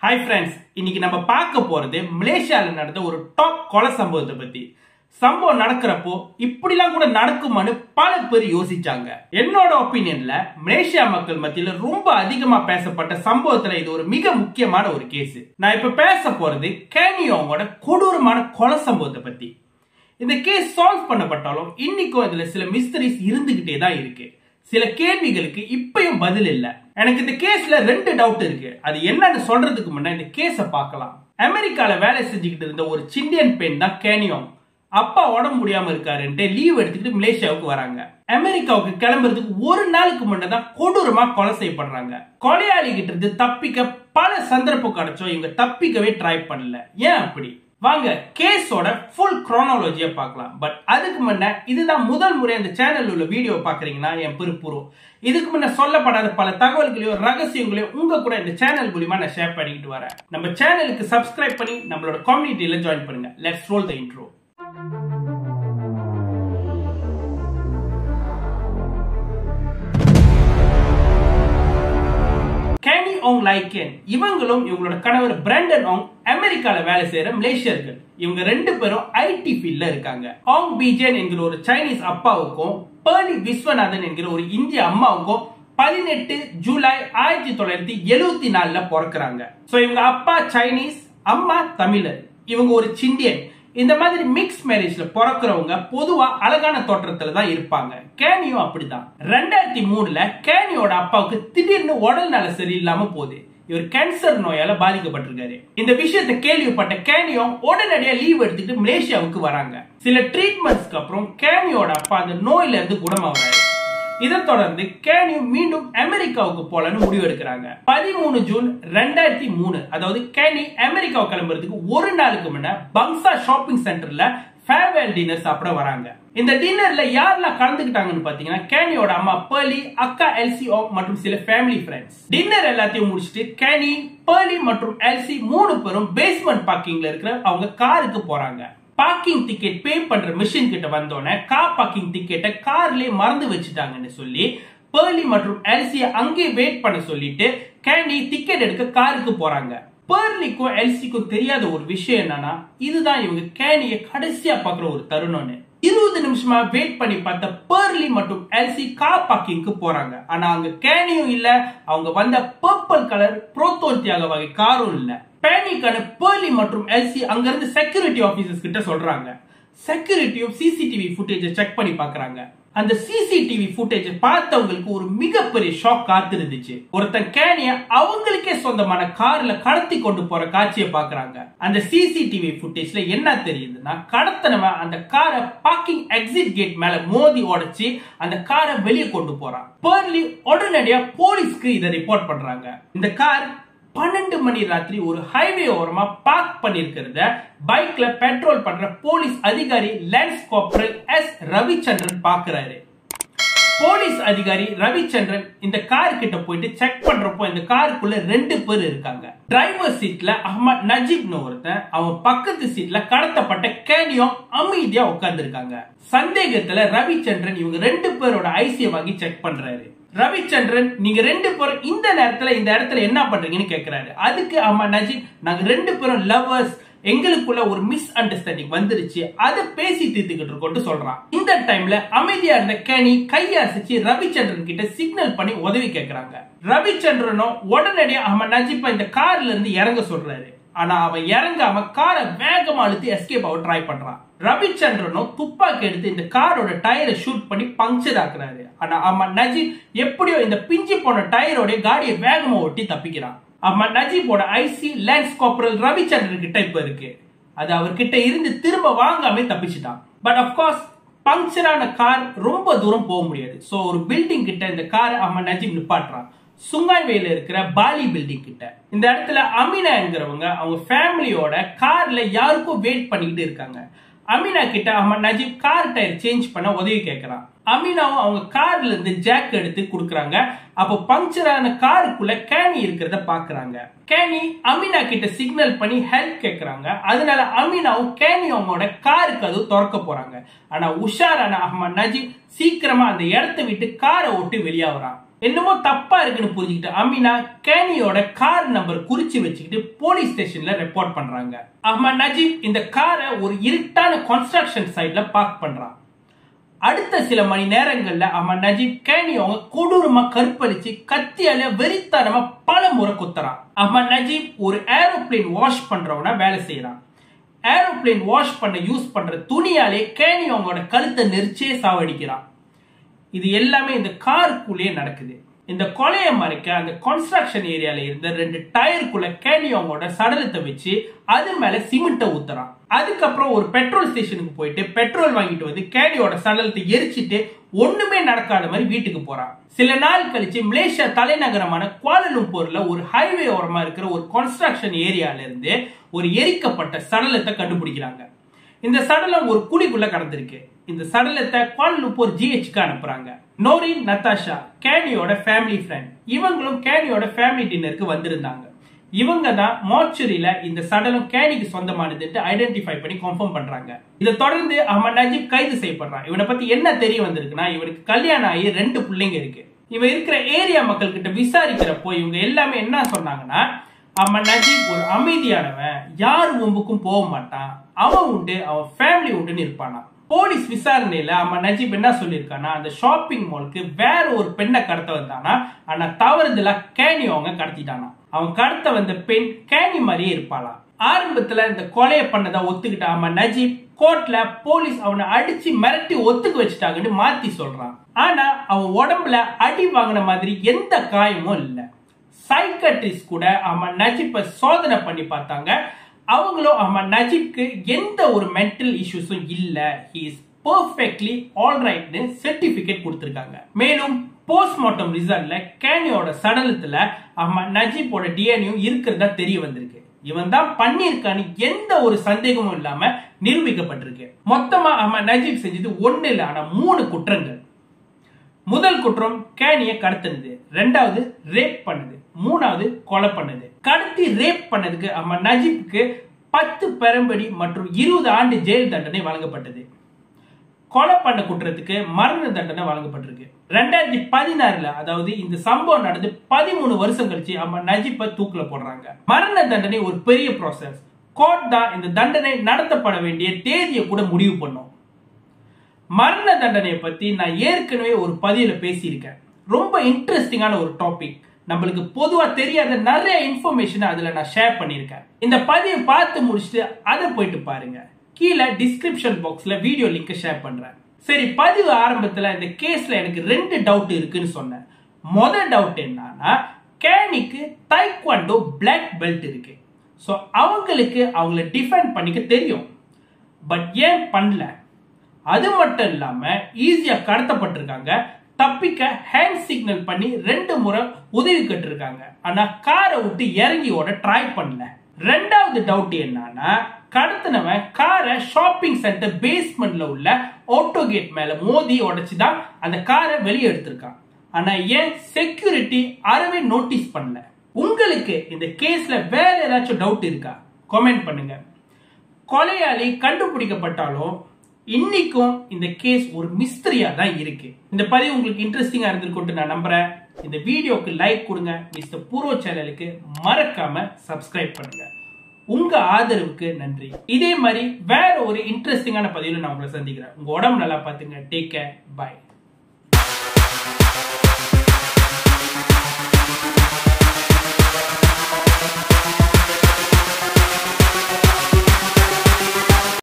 hi friends இன்னைக்கு நம்ம பார்க்க போறது மலேசியால நடந்த ஒரு டாப் கொலை சம்பவத்தை பத்தி சம்பவம் நடக்கிறப்போ இப்படிலாம் கூட நடக்குமான்னு பல பேர் யோசிச்சாங்க என்னோட ஒப்பீனியன்ல மலேசியா மக்கள் மத்தியில ரொம்ப அதிகமா பேசப்பட்ட சம்பவத்துல இது ஒரு மிக முக்கியமான ஒரு கேஸ் நான் இப்ப பேச போறது கேனியோங்கோட கொடூரமான கொலை சம்பவத்தை பத்தி இந்த கேஸ் சால்வ் பண்ணப்பட்டாலும் இன்னைக்கும் இதுல சில மிஸ்டரிஸ் இருந்துகிட்டே தான் இருக்கு சில கேள்விகளுக்கு இப்பயும் பதில் இல்ல எனக்கு இந்த கேஸ்ல ரெண்டு டவுட் இருக்கு அது என்னன்னு சொல்றதுக்கு முன்னாடி இந்த கேஸ பார்க்கலாம் அமெரிக்கால வேலை செஞ்சுக்கிட்டு இருந்த ஒரு சிண்டியன் பெண் தான் கேனியோங் அப்பா உடம்பு முடியாம இருக்காருன்ட்டு லீவ் எடுத்துக்கிட்டு மலேசியாவுக்கு வராங்க அமெரிக்காவுக்கு கிளம்புறதுக்கு ஒரு நாளுக்கு முன்னே தான் கொடூரமா கொலை செய்யப்படுறாங்க கொலையாளி கிட்ட இருந்து தப்பிக்க பல சந்தர்ப்பம் கிடைச்சோம் இவங்க தப்பிக்கவே ட்ரை பண்ணல ஏன் அப்படி வாங்க கேஸோட ஃபுல் குரோனாலஜியை பார்க்கலாம் பட் அதுக்கு முன்ன இதுதான் முதல் முறை அந்த சேனல் உள்ள வீடியோ பாக்குறீங்கன்னா என் பெருப்புறம் இதுக்கு முன்ன சொல்லப்படாத பல தகவல்களையும் ரகசியங்களையும் உங்க கூட இந்த சேனல் மூலியமா நான் ஷேர் பண்ணிக்கிட்டு வரேன் நம்ம சேனலுக்கு சப்ஸ்கிரைப் பண்ணி நம்மளோட கம்யூனிட்டியில ஜாயின் பண்ணுங்க let's roll the intro Kenny Ong Lai Kean இவங்களும் இவங்களோட கணவர் பிராண்டன் ஓங் அமெரிக்கால வேலை செய்யற மலேசியர்கள் இவங்க ரெண்டு பேரும் ஐடி ஃபீல்ட்ல இருக்காங்க ஆங் பீஜன் என்கிற ஒரு சைனீஸ் அப்பாவுக்கும் பேர்லி விஸ்வநாதன் என்கிற ஒரு இந்திய அம்மாவுக்கும் பதினெட்டு ஜூலை ஆயிரத்தி தொள்ளாயிரத்தி எழுவத்தி நாலுல பிறக்கிறாங்க சோ இவங்க அப்பா சைனீஸ் அம்மா தமிழர் இவங்க ஒரு சிண்டியன் இந்த மாதிரி மிக்ஸ் மேரேஜ்ல பிறக்கிறவங்க பொதுவா அழகான தோற்றத்துல தான் இருப்பாங்க கேனியும் அப்படிதான் ரெண்டாயிரத்தி மூணுல கேனியோட அப்பாவுக்கு திடீர்னு உடல் நல சரியில்லாம போகுது இவர் கேன்சர் நோயால பாதிக்கப்பட்டிருக்காரு இந்த விஷயத்தை கேள்விப்பட்ட கேனியும் உடனடியா லீவ் எடுத்துட்டு மலேசியாவுக்கு வராங்க சில ட்ரீட்மெண்ட்ஸ்க்கு அப்புறம் கேனியோட அப்பா அந்த நோயில இருந்து குணமாகறாரு இதை தொடர்ந்து கேனியூ மீண்டும் அமெரிக்காவுக்கு போலன்னு முடிவு எடுக்கிறாங்க பதிமூணு ஜூன் ரெண்டாயிரத்தி மூணு அதாவது கேனி அமெரிக்காவை கிளம்புறதுக்கு ஒரு நாளுக்கு முன்ன பங்சா ஷாப்பிங் சென்டர்ல ஃபேர்வெல் டின்னர் சாப்பிட வராங்க இந்த டின்னர்ல யாரெல்லாம் கலந்துக்கிட்டாங்கன்னு பாத்தீங்கன்னா கேனியோட அம்மா பேர்லி அக்கா எல்சி ஓ மற்றும் சில ஃபேமிலி ஃப்ரெண்ட்ஸ் டின்னர் எல்லாத்தையும் முடிச்சுட்டு கேனி பேர்லி மற்றும் எல்சி மூணு பேரும் பேஸ்மெண்ட் பார்க்கிங்ல இருக்கிற அவங்க காருக்கு போறாங்க பார்க்கிங் டிக்கெட் பே பண்ற மிஷின் கிட்ட வந்தோடனே கார் பார்க்கிங் டிக்கெட்டை கார்லயே மறந்து வச்சுட்டாங்கன்னு சொல்லி பேர்லி மற்றும் எல்சிய அங்கே வெயிட் பண்ண சொல்லிட்டு கேண்டி டிக்கெட் எடுக்க காருக்கு போறாங்க பேர்லிக்கும் எல்சிக்கும் தெரியாத ஒரு விஷயம் என்னன்னா இதுதான் இவங்க கேனிய கடைசியா பாக்குற ஒரு தருணம்னு இருபது நிமிஷமா வெயிட் பண்ணி பார்த்த பேர்லி மற்றும் எல்சி கார் பார்க்கிங்க்கு போறாங்க ஆனா அங்க கேனியும் இல்ல அவங்க வந்த பர்பிள் கலர் புரோத்தோன் தியாக வகை காரும் இல்ல பேனிக்கான பேர்லி மற்றும் எல்சி அங்க இருந்து செக்யூரிட்டி ஆபீசர்ஸ் கிட்ட சொல்றாங்க செக்யூரிட்டியும் சிசிடிவி ஃபுட்டேஜை செக் பண்ணி பாக்குறாங்க அந்த சிசிடிவி ஃபுட்டேஜ் பார்த்தவங்களுக்கு ஒரு மிகப்பெரிய ஷாக் காத்திருந்துச்சு ஒருத்தன் கேனிய அவங்களுக்கே சொந்தமான கார்ல கடத்தி கொண்டு போற காட்சியை பாக்குறாங்க அந்த சிசிடிவி ஃபுட்டேஜ்ல என்ன தெரியுதுன்னா கடத்தனவன் அந்த காரை பார்க்கிங் எக்ஸிட் கேட் மேல மோதி உடைச்சு அந்த காரை வெளியே கொண்டு போறான் பேர்லி உடனடியா போலீஸ்க்கு இதை ரிப்போர்ட் பண்றாங்க இந்த கார் பன்னெண்டு மணி ராத்திரி ஒரு ஹைவே ஓரமா பார்க் பண்ணிருக்கிறத பைக்ல பெட்ரோல் பண்ற போலீஸ் அதிகாரி லேன்ஸ் கார்பரல் எஸ் ரவிச்சந்திரன் பாக்குறாரு போலீஸ் அதிகாரி ரவிச்சந்திரன் இந்த கார் கிட்ட போயிட்டு செக் பண்றப்போ இந்த காருக்குள்ள ரெண்டு பேர் இருக்காங்க டிரைவர் சீட்ல அஹமத் நஜீப்னு ஒருத்தன் அவன் பக்கத்து சீட்ல கடத்தப்பட்ட கேனியும் அமைதியா உட்கார்ந்து இருக்காங்க சந்தேகத்துல ரவிச்சந்திரன் இவங்க ரெண்டு பேரோட ஐசிய வாங்கி செக் பண்றாரு ரவிச்சந்திரன் நீங்க ரெண்டு பேரும் இந்த நேரத்துல இந்த இடத்துல என்ன பண்றீங்கன்னு கேக்குறாரு அதுக்கு அம்மா நஜீப் நாங்க ரெண்டு பேரும் லவ்வர்ஸ் எங்களுக்குள்ள ஒரு மிஸ் அண்டர்ஸ்டாண்டிங் வந்துருச்சு அதை பேசி தீர்த்துக்கிட்டு இருக்கோம்னு சொல்றான் இந்த டைம்ல அமைதியா இருந்த கேனி கையசிச்சு ரவிச்சந்திரன் கிட்ட சிக்னல் பண்ணி உதவி கேக்குறாங்க ரவிச்சந்திரனும் உடனடியா அஹமத் நஜீப்பா இந்த கார்ல இருந்து இறங்க சொல்றாரு ஆனா அவன் இறங்காம காரை வேகமா அழுத்தி எஸ்கேப் ஆக ட்ரை பண்றான் ரவிச்சந்திரனும் துப்பாக்கி எடுத்து இந்த காரோட டயரை ஷூட் பண்ணி பங்க்சர் ஆக்குறாரு ஆனா அம்மா நஜீப் எப்படியோ இந்த பிஞ்சு போன டயரோட காடியை வேகமா ஒட்டி தப்பிக்கிறான் அம்மா நஜீப்போட ஐசி லேன்ஸ் கார்பரல் ரவிச்சந்திரன் கிட்ட இப்ப இருக்கு அது அவர்கிட்ட இருந்து திரும்ப வாங்காம தப்பிச்சிட்டான் பட் அப்கோர்ஸ் பங்க்சரான கார் ரொம்ப தூரம் போக முடியாது சோ ஒரு பில்டிங் கிட்ட இந்த காரை அம்மா நஜீப் நிப்பாட்டுறான் சுங்காய்வேல இருக்கிற பாலி பில்டிங் கிட்ட இந்த இடத்துல அமினா என்கிறவங்க அவங்க ஃபேமிலியோட கார்ல யாருக்கும் வெயிட் பண்ணிக்கிட்டு இருக்காங்க அமினா கிட்ட Ahmad Najib car tyre change பண்ண உதவி கேட்கறான் அமினாவும் அவங்க கார்ல இருந்து ஜாக் எடுத்து கொடுக்கறாங்க அப்போ பங்க்சரான காருக்குள்ள கேனி இருக்கிறத பாக்குறாங்க கேனி அமினா கிட்ட சிக்னல் பண்ணி ஹெல்ப் கேக்குறாங்க அதனால அமினாவும் கேனி அவங்களோட காருக்கு அது திறக்க போறாங்க ஆனா உஷாரான அஹமத் நஜீப் சீக்கிரமா அந்த இடத்த விட்டு காரை ஓட்டி வெளியாகிறான் என்னமோ தப்பா இருக்குன்னு புரிஞ்சுக்கிட்டு அமினா கேனியோட கார் நம்பர் குறிச்சு வச்சுக்கிட்டு போலீஸ் ஸ்டேஷன்ல ரிப்போர்ட் பண்றாங்க அஹ்மத் நஜீப் இந்த காரை ஒரு இருட்டான கன்ஸ்ட்ரக்ஷன் சைட்ல பார்க் பண்றான் அடுத்த சில மணி நேரங்கள்ல அஹ்மத் நஜீப் கேனி அவங்க கொடூரமா கற்பழிச்சு கத்தியால வெறித்தனமா பல முறை குத்துறான் அஹ்மத் நஜீப் ஒரு ஏரோப்ளேன் வாஷ் பண்றவனா வேலை செய்யறான் ஏரோப்ளேன் வாஷ் பண்ண யூஸ் பண்ற துணியாலே கேனி அவங்களோட கழுத்தை நெரிச்சே சாவடிக்கிறான் இது எல்லாமே இந்த காருக்குள்ளேயே நடக்குது இந்த கொலையை மறைக்க அந்த கன்ஸ்ட்ரக்ஷன் ஏரியால இருந்த ரெண்டு டயருக்குள்ள கேனியோங்கோட சடலத்தை வச்சு அது மேல சிமெண்ட்டை ஊத்துறான் அதுக்கப்புறம் ஒரு பெட்ரோல் ஸ்டேஷனுக்கு போயிட்டு பெட்ரோல் வாங்கிட்டு வந்து கேனியோட சடலத்தை எரிச்சிட்டு ஒண்ணுமே நடக்காத மாதிரி வீட்டுக்கு போறான் சில நாள் கழிச்சு மலேசியா தலைநகரமான குவாலலும்பூர்ல ஒரு ஹைவே ஓரமா இருக்கிற ஒரு கன்ஸ்ட்ரக்ஷன் ஏரியால இருந்து ஒரு எரிக்கப்பட்ட சடலத்தை கண்டுபிடிக்கிறாங்க இந்த சடலம் ஒரு குழிக்குள்ள கடந்திருக்கு இந்த சடலத்தை குவாலலும்பூர் ஜிஹெச்க்கு அனுப்புறாங்க நோரின் நத்தாஷா கேனியோட ஃபேமிலி ஃப்ரெண்ட் இவங்களும் கேனியோட ஃபேமிலி டின்னருக்கு வந்திருந்தாங்க இவங்க தான் மார்ச்சுரியில இந்த சடலம் கேனிக்கு சொந்தமானதுட்டு ஐடென்டிஃபை பண்ணி கன்ஃபார்ம் பண்றாங்க இதை தொடர்ந்து அஹமத் நஜீப் கைது செய்யப்படுறான் இவனை பத்தி என்ன தெரிய வந்திருக்குன்னா இவனுக்கு கல்யாணம் ஆகி ரெண்டு பிள்ளைங்க இருக்கு இவன் இருக்கிற ஏரியா மக்கள் கிட்ட விசாரிக்கிறப்போ இவங்க எல்லாமே என்ன சொன்னாங்கன்னா அம்மன் நஜீப் ஒரு அமைதியானவன் யார் ஒம்புக்கும் போக மாட்டான் அவன் உண்டு அவன் ஃபேமிலி உண்டுன்னு இருப்பானா போலீஸ் விசாரணையில அம்மன் நஜீப் என்ன சொல்லியிருக்கானா அந்த ஷாப்பிங் மாலுக்கு வேற ஒரு பெண்ணை கடத்த வந்தானா ஆனா தவறுதலா கேனி அவங்க கடத்திட்டானா அவன் கடத்த வந்த பெண் கேனி மாதிரியே இருப்பாளாம் ஆரம்பத்துல இந்த கொலையை பண்ணதை ஒத்துக்கிட்ட அம்மன் நஜீப் கோர்ட்ல போலீஸ் அவனை அடிச்சு மிரட்டி ஒத்துக்க வச்சுட்டாங்கன்னு மாத்தி சொல்றான் ஆனா அவன் உடம்புல அடி வாங்கின மாதிரி எந்த காயமும் இல்லை சைக்கட்ரிஸ்ட் கூட அஹமத் நஜீப்பை சோதனை பண்ணி பார்த்தாங்க அவங்களும் அஹமத் நஜீப்க்கு எந்த ஒரு மென்டல் இஷ்யூஸும் இல்ல ஹி இஸ் பர்ஃபெக்ட்லி ஆல்ரைட்னு சர்டிபிகேட் கொடுத்திருக்காங்க மேலும் போஸ்ட்மார்ட்டம் ரிசல்ட்ல கேனியோட சடலத்துல அஹமத் நஜீப்போட டிஎன்ஏ இருக்கிறதா தெரிய வந்திருக்கு இவன் தான் பண்ணியிருக்கான்னு எந்த ஒரு சந்தேகமும் இல்லாம நிரூபிக்கப்பட்டிருக்கு மொத்தமா அஹமத் நஜீப் செஞ்சது ஒண்ணு இல்ல ஆனா மூணு குற்றங்கள் முதல் குற்றம் கேனிய கடத்தினது ரெண்டாவது ரேப் பண்ணுது மூணாவது கொலை பண்ணுது கடத்தி ரேப் பண்ணதுக்கு அம்மா நஜீப்க்கு பத்து பெரம்படி மற்றும் இருபது ஆண்டு ஜெயில் தண்டனை வழங்கப்பட்டது கொலை பண்ண குற்றத்துக்கு மரண தண்டனை வழங்கப்பட்டிருக்கு ரெண்டாயிரத்தி பதினாறுல அதாவது இந்த சம்பவம் நடந்து பதிமூணு வருஷம் கழிச்சு அம்மா நஜீப்பை தூக்குல போடுறாங்க மரண தண்டனை ஒரு பெரிய ப்ராசஸ் கோர்ட் தான் இந்த தண்டனை நடத்தப்பட வேண்டிய தேதியை கூட முடிவு பண்ணும் மரண தண்டனையை பத்தி நான் ஏற்கனவே ஒரு பதிவுல பேசியிருக்கேன் ரொம்ப இன்ட்ரெஸ்டிங்கான ஒரு டாபிக் நம்மளுக்கு பொதுவா தெரியாத நிறைய இன்ஃபர்மேஷன் அதுல நான் ஷேர் பண்ணியிருக்கேன் இந்த பதிவை பார்த்து முடிச்சுட்டு அதை போயிட்டு பாருங்க கீழே டிஸ்கிரிப்ஷன் பாக்ஸ்ல வீடியோ லிங்க் ஷேர் பண்றேன் சரி பதிவு ஆரம்பத்துல இந்த கேஸ்ல எனக்கு ரெண்டு டவுட் இருக்குன்னு சொன்னேன் முதல் டவுட் என்னன்னா கேனிக்கு தைக்வாண்டோ பிளாக் பெல்ட் இருக்கு ஸோ அவங்களுக்கு அவங்கள டிஃபெண்ட் பண்ணிக்க தெரியும் பட் ஏன் பண்ணல அது மட்டும் இல்லாம ஈஸியா கடத்தப்பட்டிருக்காங்க தப்பிக்க ஹேண்ட் சிக்னல் பண்ணி ரெண்டு முறை உதவி கட்டிருக்காங்க ஆனா காரை விட்டு இறங்கி ஓட ட்ரை பண்ணல ரெண்டாவது டவுட் என்னன்னா கடத்தினவன் காரை ஷாப்பிங் சென்டர் பேஸ்மெண்ட்ல உள்ள ஆட்டோ கேட் மேல மோதி உடைச்சு தான் அந்த காரை வெளியே எடுத்திருக்கான் ஆனா ஏன் செக்யூரிட்டி அறவே நோட்டீஸ் பண்ணல உங்களுக்கு இந்த கேஸ்ல வேற ஏதாச்சும் டவுட் இருக்கா கமெண்ட் பண்ணுங்க கொலையாளி கண்டுபிடிக்கப்பட்டாலும் இன்னைக்கும் இந்த கேஸ் ஒரு மிஸ்திரியா தான் இருக்கு இந்த பதிவு உங்களுக்கு இன்ட்ரெஸ்டிங்கா இருந்திருக்கும் நான் நம்புறேன் இந்த வீடியோக்கு லைக் கொடுங்க மிஸ்டர் பூர்வ சேனலுக்கு மறக்காம சப்ஸ்கிரைப் பண்ணுங்க உங்க ஆதரவுக்கு நன்றி இதே மாதிரி வேற ஒரு இன்ட்ரெஸ்டிங்கான பதிவுல நான் உங்களை சந்திக்கிறேன் உங்க உடம்பு நல்லா பாத்துங்க டேக் கேர் பாய்